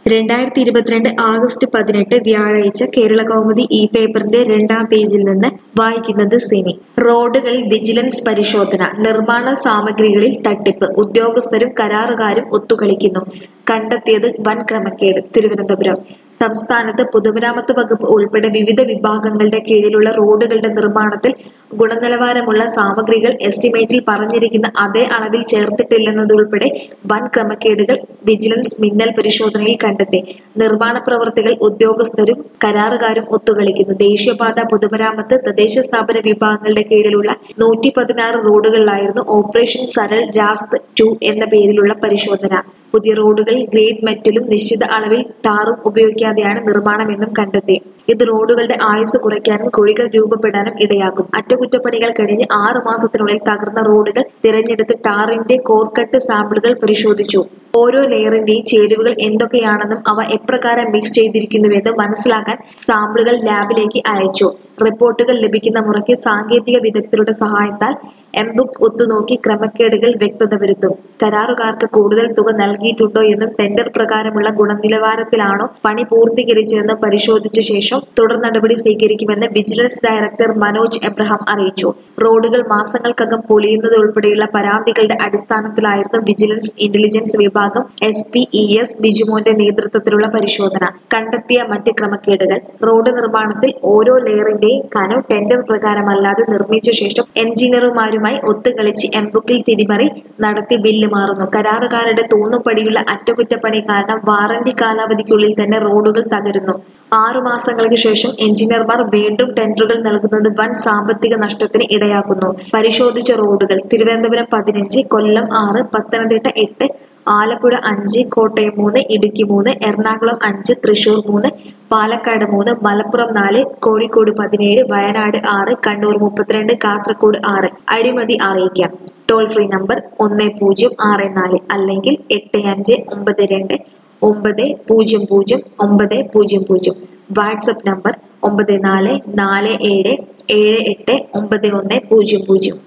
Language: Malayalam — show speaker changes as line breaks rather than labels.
രണ്ടായിരത്തി ഇരുപത്തിരണ്ട് ആഗസ്റ്റ് പതിനെട്ട് വ്യാഴാഴ്ച കേരള കൗമുദി ഈ പേപ്പറിന്റെ രണ്ടാം പേജിൽ നിന്ന് വായിക്കുന്നത് സിനി റോഡുകളിൽ വിജിലൻസ് പരിശോധന നിർമ്മാണ സാമഗ്രികളിൽ തട്ടിപ്പ് ഉദ്യോഗസ്ഥരും കരാറുകാരും ഒത്തുകളിക്കുന്നു കണ്ടെത്തിയത് വൻ ക്രമക്കേട് തിരുവനന്തപുരം സംസ്ഥാനത്ത് പൊതുമരാമത്ത് വകുപ്പ് ഉൾപ്പെടെ വിവിധ വിഭാഗങ്ങളുടെ കീഴിലുള്ള റോഡുകളുടെ നിർമ്മാണത്തിൽ ഗുണനിലവാരമുള്ള സാമഗ്രികൾ എസ്റ്റിമേറ്റിൽ പറഞ്ഞിരിക്കുന്ന അതേ അളവിൽ ചേർത്തിട്ടില്ലെന്നതുൾപ്പെടെ വൻ ക്രമക്കേടുകൾ വിജിലൻസ് മിന്നൽ പരിശോധനയിൽ കണ്ടെത്തി നിർമ്മാണ പ്രവർത്തികൾ ഉദ്യോഗസ്ഥരും കരാറുകാരും ഒത്തുകളിക്കുന്നു ദേശീയപാത പൊതുമരാമത്ത് തദ്ദേശ സ്ഥാപന വിഭാഗങ്ങളുടെ കീഴിലുള്ള നൂറ്റി പതിനാറ് റോഡുകളിലായിരുന്നു ഓപ്പറേഷൻ സരൾ രാസ്ത് ടു എന്ന പേരിലുള്ള പരിശോധന പുതിയ റോഡുകളിൽ ഗ്രേഡ് മെറ്റലും നിശ്ചിത അളവിൽ ടാറും ഉപയോഗിക്കാതെയാണ് നിർമ്മാണമെന്നും കണ്ടെത്തി ഇത് റോഡുകളുടെ ആയുസ് കുറയ്ക്കാനും കുഴികൾ രൂപപ്പെടാനും ഇടയാക്കും അറ്റകുറ്റപ്പണികൾ കഴിഞ്ഞ് ആറ് മാസത്തിനുള്ളിൽ തകർന്ന റോഡുകൾ തിരഞ്ഞെടുത്ത് ടാറിന്റെ കോർക്കട്ട് സാമ്പിളുകൾ പരിശോധിച്ചു ഓരോ ലെയറിന്റെയും ചേരുവകൾ എന്തൊക്കെയാണെന്നും അവ എപ്രകാരം മിക്സ് ചെയ്തിരിക്കുന്നുവെന്നും മനസ്സിലാക്കാൻ സാമ്പിളുകൾ ലാബിലേക്ക് അയച്ചു റിപ്പോർട്ടുകൾ ലഭിക്കുന്ന മുറയ്ക്ക് സാങ്കേതിക വിദഗ്ധരുടെ സഹായത്താൽ എംബുക്ക് ഒത്തുനോക്കി ക്രമക്കേടുകൾ വ്യക്തത വരുത്തും കരാറുകാർക്ക് കൂടുതൽ തുക നൽകിയിട്ടുണ്ടോ എന്നും ടെൻഡർ പ്രകാരമുള്ള ഗുണനിലവാരത്തിലാണോ പണി പൂർത്തീകരിച്ചതെന്നും പരിശോധിച്ച ശേഷം തുടർ നടപടി സ്വീകരിക്കുമെന്ന് വിജിലൻസ് ഡയറക്ടർ മനോജ് എബ്രഹാം അറിയിച്ചു റോഡുകൾ മാസങ്ങൾക്കകം പൊളിയുന്നത് ഉൾപ്പെടെയുള്ള പരാതികളുടെ അടിസ്ഥാനത്തിലായിരുന്നു വിജിലൻസ് ഇന്റലിജൻസ് വിഭാഗം എസ് പി ഇ എസ് ബിജുമോന്റെ നേതൃത്വത്തിലുള്ള പരിശോധന കണ്ടെത്തിയ മറ്റ് ക്രമക്കേടുകൾ റോഡ് നിർമ്മാണത്തിൽ ഓരോ ലെയറിന്റെയും കനം ടെൻഡർ പ്രകാരമല്ലാതെ നിർമ്മിച്ച ശേഷം എഞ്ചിനീയർമാരുമായി ഒത്തുകളിച്ച് എംബുക്കിൽ തിരിമറി നടത്തി ബില്ല് മാറുന്നു കരാറുകാരുടെ തോന്നുപടിയുള്ള അറ്റകുറ്റപ്പണി കാരണം വാറന്റി കാലാവധിക്കുള്ളിൽ തന്നെ റോഡുകൾ തകരുന്നു ആറു മാസങ്ങൾക്ക് ശേഷം എഞ്ചിനീയർമാർ വീണ്ടും ടെൻഡറുകൾ നൽകുന്നത് വൻ സാമ്പത്തിക നഷ്ടത്തിന് ഇടയാക്കുന്നു പരിശോധിച്ച റോഡുകൾ തിരുവനന്തപുരം പതിനഞ്ച് കൊല്ലം ആറ് പത്തനംതിട്ട എട്ട് ആലപ്പുഴ അഞ്ച് കോട്ടയം മൂന്ന് ഇടുക്കി മൂന്ന് എറണാകുളം അഞ്ച് തൃശൂർ മൂന്ന് പാലക്കാട് മൂന്ന് മലപ്പുറം നാല് കോഴിക്കോട് പതിനേഴ് വയനാട് ആറ് കണ്ണൂർ മുപ്പത്തിരണ്ട് കാസർഗോഡ് ആറ് അഴിമതി അറിയിക്കാം ടോൾ ഫ്രീ നമ്പർ ഒന്ന് പൂജ്യം ആറ് നാല് അല്ലെങ്കിൽ എട്ട് അഞ്ച് ഒമ്പത് രണ്ട് ഒമ്പത് പൂജ്യം പൂജ്യം ഒമ്പത് പൂജ്യം പൂജ്യം വാട്സപ്പ് നമ്പർ ഒമ്പത് നാല് നാല് ഏഴ് ഏഴ് എട്ട് ഒമ്പത് ഒന്ന് പൂജ്യം പൂജ്യം